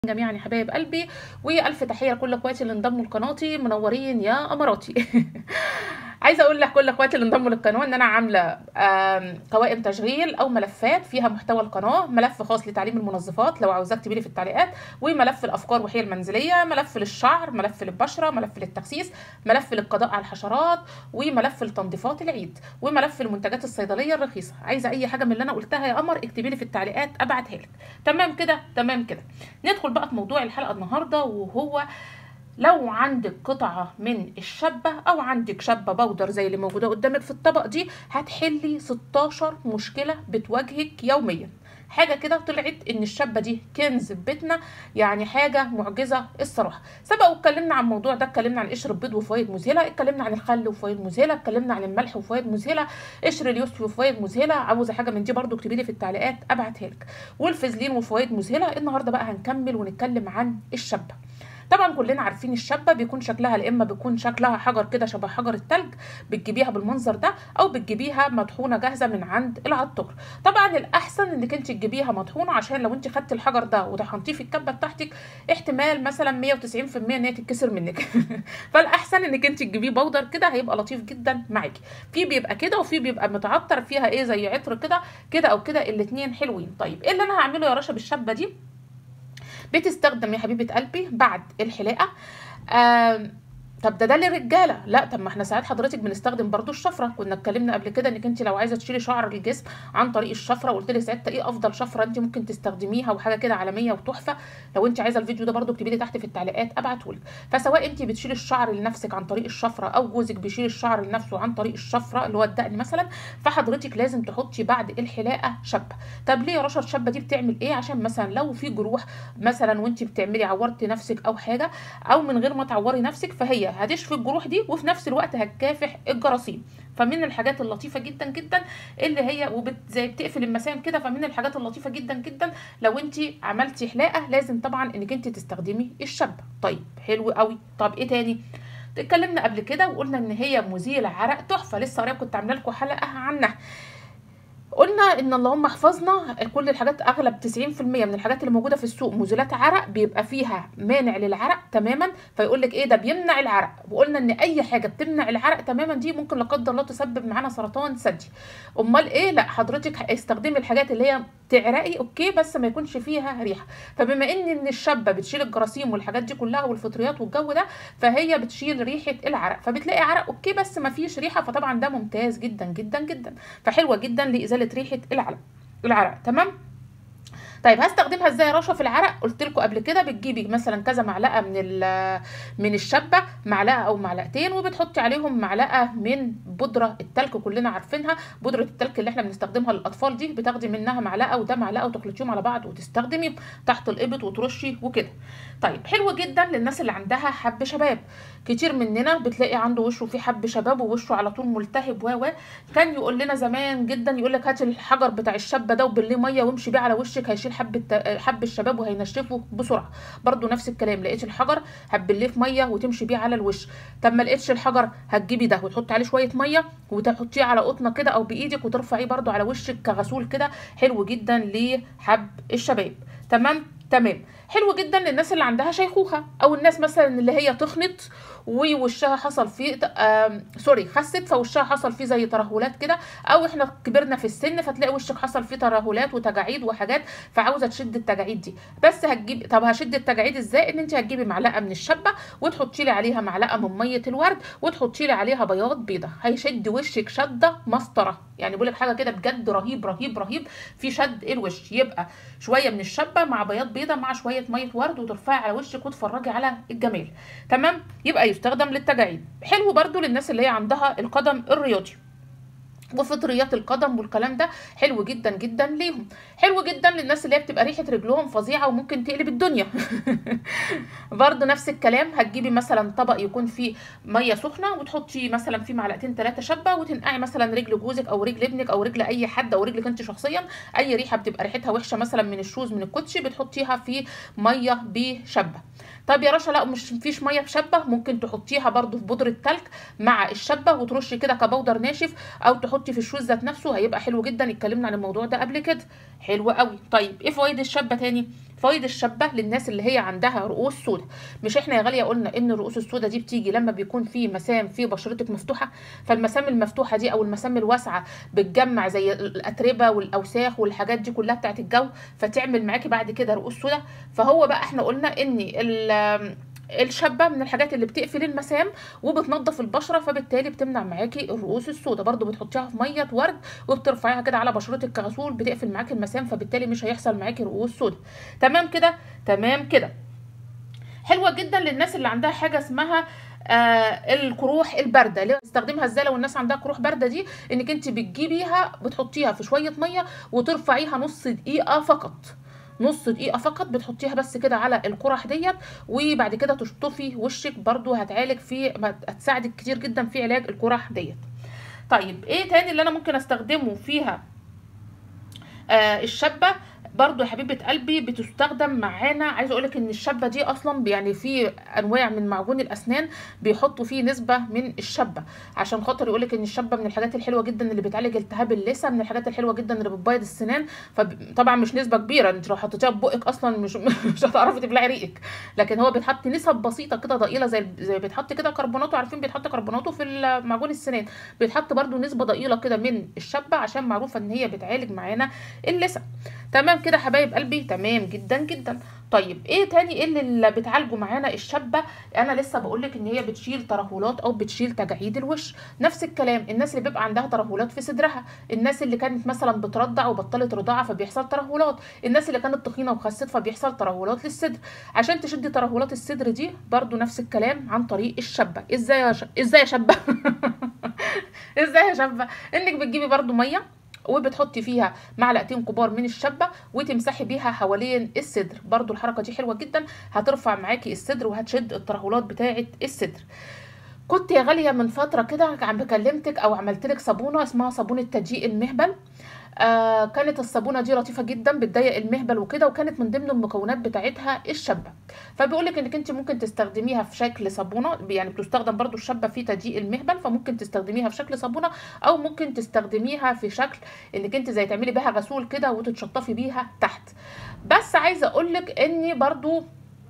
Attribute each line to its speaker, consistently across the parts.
Speaker 1: جميعا يا حبايب قلبي والف تحيه لكل اخواتي اللي انضموا لقناتي منورين يا اماراتي عايزه اقول لكل اخواتي اللي انضموا للقناه ان انا عامله آم، قوائم تشغيل او ملفات فيها محتوى القناه ملف خاص لتعليم المنظفات لو عاوزاك تكتبي لي في التعليقات وملف الافكار وحيل المنزليه ملف للشعر ملف للبشره ملف للتخسيس ملف للقضاء على الحشرات وملف لتنظيفات العيد وملف المنتجات الصيدليه الرخيصه عايزه اي حاجه من اللي انا قلتها يا قمر اكتبي لي في التعليقات ابعتها لك تمام كده تمام كده ندخل بقى في موضوع الحلقه النهارده وهو لو عندك قطعة من الشبة أو عندك شبة بودر زي اللي موجودة قدامك في الطبق دي هتحلي 16 مشكلة بتواجهك يوميا حاجة كده طلعت إن الشبة دي كنز في بيتنا يعني حاجة معجزة الصراحة سبق واتكلمنا عن الموضوع ده اتكلمنا عن قشر البيض وفوائد مذهلة اتكلمنا عن الخل وفوائد مذهلة اتكلمنا عن الملح وفوائد مذهلة قشر اليوسف وفوائد مذهلة عاوزة حاجة من دي برضو اكتبي لي في التعليقات ابعتها لك والفازلين وفوائد مذهلة النهاردة بقى هنكمل ونتكلم عن الشبة طبعا كلنا عارفين الشبه بيكون شكلها يا اما بيكون شكلها حجر كده شبه حجر التلج بتجيبيها بالمنظر ده او بتجيبيها مطحونه جاهزه من عند العطار طبعا الاحسن انك انت تجيبيها مطحونه عشان لو انت خدت الحجر ده وطحنتيه في الكبه بتاعتك احتمال مثلا 190% ان هي تتكسر منك فالاحسن انك انت تجيبيه بودر كده هيبقى لطيف جدا معاكي في بيبقى كده وفي بيبقى متعطر فيها ايه زي عطر كده كده او كده الاتنين حلوين طيب ايه اللي انا هعمله يا رشا بالشبه دي بتستخدم يا حبيبه قلبي بعد الحلاقه آم، طب ده ده للرجاله لا طب ما احنا ساعات حضرتك بنستخدم برضو الشفره كنا اتكلمنا قبل كده انك انت لو عايزه تشيلي شعر الجسم عن طريق الشفره وقلت لي ساعتها ايه افضل شفره انت ممكن تستخدميها وحاجه كده عالميه وتحفه لو انت عايزه الفيديو ده برضو اكتبي لي تحت في التعليقات ابعته لك فسواء انت بتشيلي الشعر لنفسك عن طريق الشفره او جوزك بيشيل الشعر لنفسه عن طريق الشفره اللي هو الدقن مثلا فحضرتك لازم تحطي بعد الحلاقه شبه طب ليه يا رشا الشبه دي بتعمل ايه عشان مثلا لو في جروح مثلا وانت بتعملي عورتي نفسك او حاجه او من غير ما تعوري نفسك فهي هتشفي الجروح دي وفي نفس الوقت هتكافح الجراثيم فمن الحاجات اللطيفه جدا جدا اللي هي وبت زي بتقفل المسام كده فمن الحاجات اللطيفه جدا جدا لو انت عملتي حلاقه لازم طبعا انك انت تستخدمي الشبه طيب حلو قوي طب ايه تاني اتكلمنا قبل كده وقلنا ان هي مزيل عرق تحفه لسه قريب كنت عامله لكم حلقه عنها قلنا ان اللهم احفظنا كل الحاجات اغلب 90% من الحاجات اللي موجوده في السوق مزيلات عرق بيبقى فيها مانع للعرق تماما فيقول لك ايه ده بيمنع العرق وقلنا ان اي حاجه بتمنع العرق تماما دي ممكن لا قدر الله تسبب معانا سرطان ثدي امال ايه لا حضرتك استخدمي الحاجات اللي هي تعرقي اوكي بس ما يكونش فيها ريحه فبما ان ان الشبه بتشيل الجراثيم والحاجات دي كلها والفطريات والجو ده فهي بتشيل ريحه العرق فبتلاقي عرق اوكي بس ما فيش ريحه فطبعا ده ممتاز جدا جدا جدا فحلوه جدا لازاله ريحه العرق العرق تمام طيب هستخدمها ازاي يا رشا في العرق قلت لكم قبل كده بتجيبي مثلا كذا معلقه من ال- من الشبه معلقه او معلقتين وبتحطي عليهم معلقه من بودره التلك كلنا عارفينها بودره التلك اللي احنا بنستخدمها للاطفال دي بتاخدي منها معلقه وده معلقه وتخلطيهم على بعض وتستخدمي تحت الابط وترشي وكده طيب حلو جدا للناس اللي عندها حب شباب كتير مننا بتلاقي عنده وشه فيه حب شباب ووشه على طول ملتهب و و كان يقول لنا زمان جدا يقول لك هات الحجر بتاع الشبه ده وبالليه ميه وامشي بيه على وشك هيشيل حب الت... حب الشباب وهينشفه بسرعه برضو نفس الكلام لقيت الحجر هتبليه في ميه وتمشي بيه على الوش طب ما لقيتش الحجر هتجيبي ده وتحطي عليه شويه ميه وتحطيه على قطنه كده او بايدك وترفعيه برضو على وشك كغسول كده حلو جدا لحب الشباب تمام تمام حلو جدا للناس اللي عندها شيخوخه او الناس مثلا اللي هي تخنت ووشها حصل فيه آم، سوري خست فوشها حصل فيه زي ترهلات كده او احنا كبرنا في السن فتلاقي وشك حصل فيه ترهلات وتجاعيد وحاجات فعاوزه تشد التجاعيد دي بس هتجيب طب هشد التجاعيد ازاي ان انت هتجيبي معلقه من الشبه وتحطي لي عليها معلقه من ميه الورد وتحطي لي عليها بياض بيضه هيشد وشك شده مسطره يعني بقول لك حاجه كده بجد رهيب رهيب رهيب في شد الوش يبقى شويه من الشبه مع بياض بيضه مع شويه ميه ورد وترفعي على وشك وتفرجي على الجمال تمام يبقى يستخدم للتجاعيد حلو برضو للناس اللي هي عندها القدم الرياضي وفطريات القدم والكلام ده حلو جدا جدا ليهم حلو جدا للناس اللي هي بتبقى ريحه رجلهم فظيعه وممكن تقلب الدنيا برضو نفس الكلام هتجيبي مثلا طبق يكون فيه ميه سخنه وتحطي مثلا فيه معلقتين ثلاثه شبه وتنقعي مثلا رجل جوزك او رجل ابنك او رجل اي حد او رجلك انت شخصيا اي ريحه بتبقى ريحتها وحشه مثلا من الشوز من الكوتشي بتحطيها في ميه بشبه طب يا رشا لا مش مفيش ميه بشبه ممكن تحطيها برضو في بودره تلج مع الشبه وترشي كده كبودر ناشف او تحطي تحطي في الشوز ذات نفسه هيبقى حلو جدا اتكلمنا عن الموضوع ده قبل كده حلو قوي طيب ايه فوائد الشابه تاني فوائد الشابه للناس اللي هي عندها رؤوس سوداء مش احنا يا غاليه قلنا ان الرؤوس السوداء دي بتيجي لما بيكون في مسام في بشرتك مفتوحه فالمسام المفتوحه دي او المسام الواسعه بتجمع زي الاتربه والاوساخ والحاجات دي كلها بتاعت الجو فتعمل معاكي بعد كده رؤوس سوداء فهو بقى احنا قلنا ان ال- الشابه من الحاجات اللي بتقفل المسام وبتنظف البشره فبالتالي بتمنع معاكي الرؤوس السوداء برضو بتحطيها في ميه ورد وبترفعيها كده على بشرتك كغسول بتقفل معاكي المسام فبالتالي مش هيحصل معاكي رؤوس سوداء تمام كده تمام كده حلوه جدا للناس اللي عندها حاجه اسمها آه القروح البارده اللي بتستخدمها ازاي لو الناس عندها قروح بارده دي انك انت بتجيبيها بتحطيها في شويه ميه وترفعيها نص دقيقه فقط نص دقيقه فقط بتحطيها بس كده على القرح ديت وبعد كده تشطفي وشك برضو هتعالج في هتساعدك كتير جدا في علاج القرح ديت طيب ايه تاني اللي انا ممكن استخدمه فيها آه الشابه برضو يا حبيبه قلبي بتستخدم معانا عايزه اقولك ان الشابه دي اصلا يعني في انواع من معجون الاسنان بيحطوا فيه نسبه من الشابه عشان خاطر يقولك ان الشابه من الحاجات الحلوه جدا اللي بتعالج التهاب اللثه من الحاجات الحلوه جدا اللي بتبيض السنان فطبعا مش نسبه كبيره انت لو حطيتيها في بقك اصلا مش مش هتعرفي تبلعي ريقك لكن هو بيتحط نسب بسيطه كده ضئيله زي زي بيتحط كده كربوناتو عارفين بيتحط كربوناتو في معجون السنان بيتحط برضو نسبه ضئيله كده من الشابه عشان معروفه ان هي بتعالج معانا اللثه تمام كده حبايب قلبي تمام جدا جدا طيب ايه تاني ايه اللي بتعالجه معانا الشابه انا لسه بقولك ان هي بتشيل ترهلات او بتشيل تجاعيد الوش نفس الكلام الناس اللي بيبقى عندها ترهلات في صدرها الناس اللي كانت مثلا بترضع وبطلت رضاعه فبيحصل ترهلات الناس اللي كانت تخينه وخست فبيحصل ترهلات للصدر عشان تشدي ترهلات الصدر دي برضو نفس الكلام عن طريق الشابه ازاي يا ش... ازاي يا شابه ازاي يا شابه انك بتجيبي برضو ميه وبتحطي فيها معلقتين كبار من الشبه وتمسحي بيها حوالين الصدر برضو الحركه دي حلوه جدا هترفع معاكي الصدر وهتشد الترهلات بتاعه الصدر كنت يا غاليه من فتره كده عم بكلمتك او عملت لك صابونه اسمها صابونه تضييق المهبل آه كانت الصابونه دي لطيفه جدا بتضيق المهبل وكده وكانت من ضمن المكونات بتاعتها الشبه فبيقول لك انك انت ممكن تستخدميها في شكل صابونه يعني بتستخدم برضو الشبه في تضييق المهبل فممكن تستخدميها في شكل صابونه او ممكن تستخدميها في شكل انك انت زي تعملي بيها غسول كده وتتشطفي بيها تحت بس عايزه اقول لك اني برضو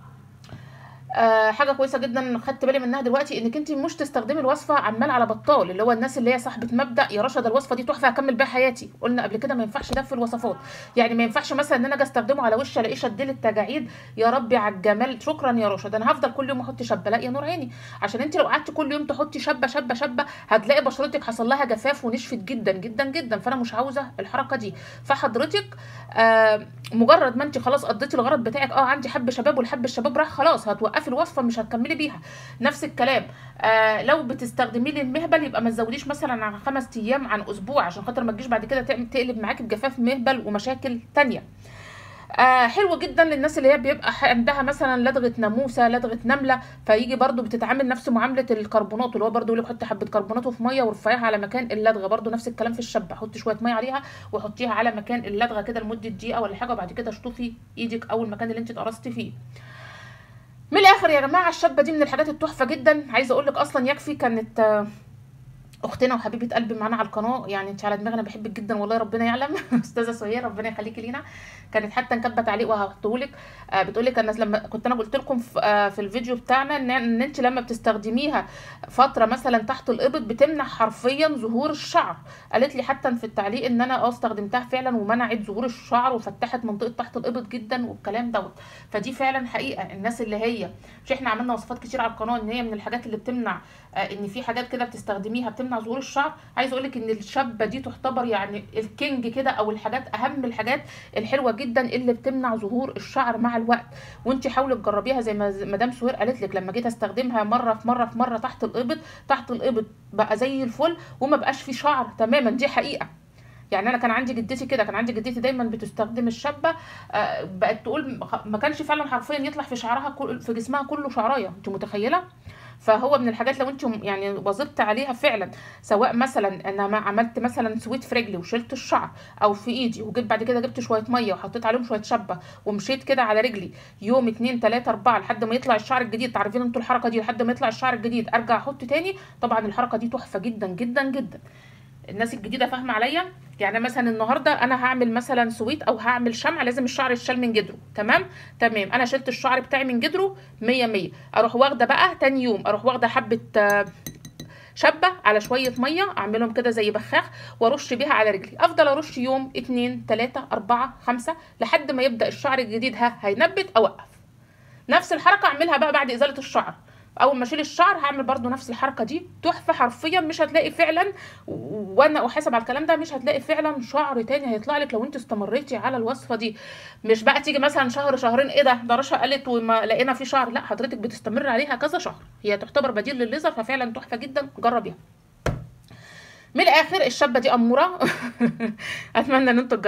Speaker 1: آه حاجه كويسه جدا خدت بالي منها دلوقتي انك انت مش تستخدمي الوصفه عمال على بطال اللي هو الناس اللي هي صاحبه مبدا يا رشا ده الوصفه دي تحفه هكمل بيها حياتي قلنا قبل كده ما ينفعش ده في الوصفات يعني ما ينفعش مثلا ان انا اجي استخدمه على وشي الاقيه شدلي التجاعيد يا ربي على الجمال شكرا يا رشا ده انا هفضل كل يوم احط شبه لا يا نور عيني عشان انت لو قعدتي كل يوم تحطي شبه شبه شبه هتلاقي بشرتك حصل لها جفاف ونشفت جدا جدا جدا فانا مش عاوزه الحركه دي فحضرتك آه مجرد ما انت خلاص قضيتي الغرض بتاعك اه عندي حب شباب والحب الشباب راح خلاص هتوقفي الوصفه مش هتكملي بيها نفس الكلام آه لو بتستخدمي لي المهبل يبقى ما تزوديش مثلا عن خمس ايام عن اسبوع عشان خاطر ما تجيش بعد كده تقلب معاكي بجفاف مهبل ومشاكل تانية آه حلوه جدا للناس اللي هي بيبقى عندها مثلا لدغه ناموسه لدغه نمله فيجي برضو بتتعامل نفس معامله الكربونات اللي هو برضو يقول لك حطي حبه كربونات في ميه وارفعيها على مكان اللدغه برضو نفس الكلام في الشبه حطي شويه ميه عليها وحطيها على مكان اللدغه كده لمده دقيقه ولا حاجه وبعد كده اشطفي ايدك او المكان اللي انت اتقرصتي فيه من الاخر يا جماعه الشابه دي من الحاجات التحفه جدا عايزه اقول لك اصلا يكفي كانت آه اختنا وحبيبه قلبي معانا على القناه يعني انت على دماغي انا بحبك جدا والله ربنا يعلم استاذه سهير ربنا يخليكي لينا كانت حتى كاتبه تعليق وهحطه لك آه بتقول لك انا لما كنت انا قلت لكم في, آه في الفيديو بتاعنا ان, ان انت لما بتستخدميها فتره مثلا تحت الابط بتمنع حرفيا ظهور الشعر قالت لي حتى في التعليق ان انا اه استخدمتها فعلا ومنعت ظهور الشعر وفتحت منطقه تحت الابط جدا والكلام دوت فدي فعلا حقيقه الناس اللي هي مش احنا عملنا وصفات كتير على القناه ان هي من الحاجات اللي بتمنع آه ان في حاجات كده بتستخدميها بتمنع ظهور الشعر عايز اقول لك ان الشابه دي تعتبر يعني الكينج كده او الحاجات اهم الحاجات الحلوه جدا اللي بتمنع ظهور الشعر مع الوقت وانت حاولي تجربيها زي ما مدام سهير قالت لك لما جيت استخدمها مره في مره في مره تحت الابط تحت الابط بقى زي الفل وما بقاش في شعر تماما دي حقيقه يعني انا كان عندي جدتي كده كان عندي جدتي دايما بتستخدم الشابه آه بقت تقول ما كانش فعلا حرفيا يطلع في شعرها كل في جسمها كله شعرايه انت متخيله فهو من الحاجات لو انت يعني واظبت عليها فعلا سواء مثلا انا ما عملت مثلا سويت في رجلي وشلت الشعر او في ايدي وجيت بعد كده جبت شويه ميه وحطيت عليهم شويه شبه ومشيت كده على رجلي يوم اتنين تلاته اربعه لحد ما يطلع الشعر الجديد تعرفين انتوا الحركه دي لحد ما يطلع الشعر الجديد ارجع احط تاني طبعا الحركه دي تحفه جدا جدا جدا الناس الجديده فاهمه عليا يعني مثلا النهارده انا هعمل مثلا سويت او هعمل شمع لازم الشعر يتشال من جدره تمام تمام انا شلت الشعر بتاعي من جدره 100 100 اروح واخده بقى تاني يوم اروح واخده حبه آه، شبه على شويه ميه اعملهم كده زي بخاخ وارش بيها على رجلي افضل ارش يوم اتنين تلاتة اربعة خمسة لحد ما يبدا الشعر الجديد ها هينبت اوقف نفس الحركه اعملها بقى بعد ازاله الشعر اول ما اشيل الشعر هعمل برضو نفس الحركه دي تحفه حرفيا مش هتلاقي فعلا و- وانا احاسب على الكلام ده مش هتلاقي فعلا شعر تاني هيطلع لك لو انت استمريتي على الوصفه دي مش بقى تيجي مثلا شهر شهرين ايه ده ده رشا قالت وما لقينا في شعر لا حضرتك بتستمر عليها كذا شهر هي تعتبر بديل للليزر ففعلا تحفه جدا جربيها من الاخر الشابه دي اموره اتمنى ان انتوا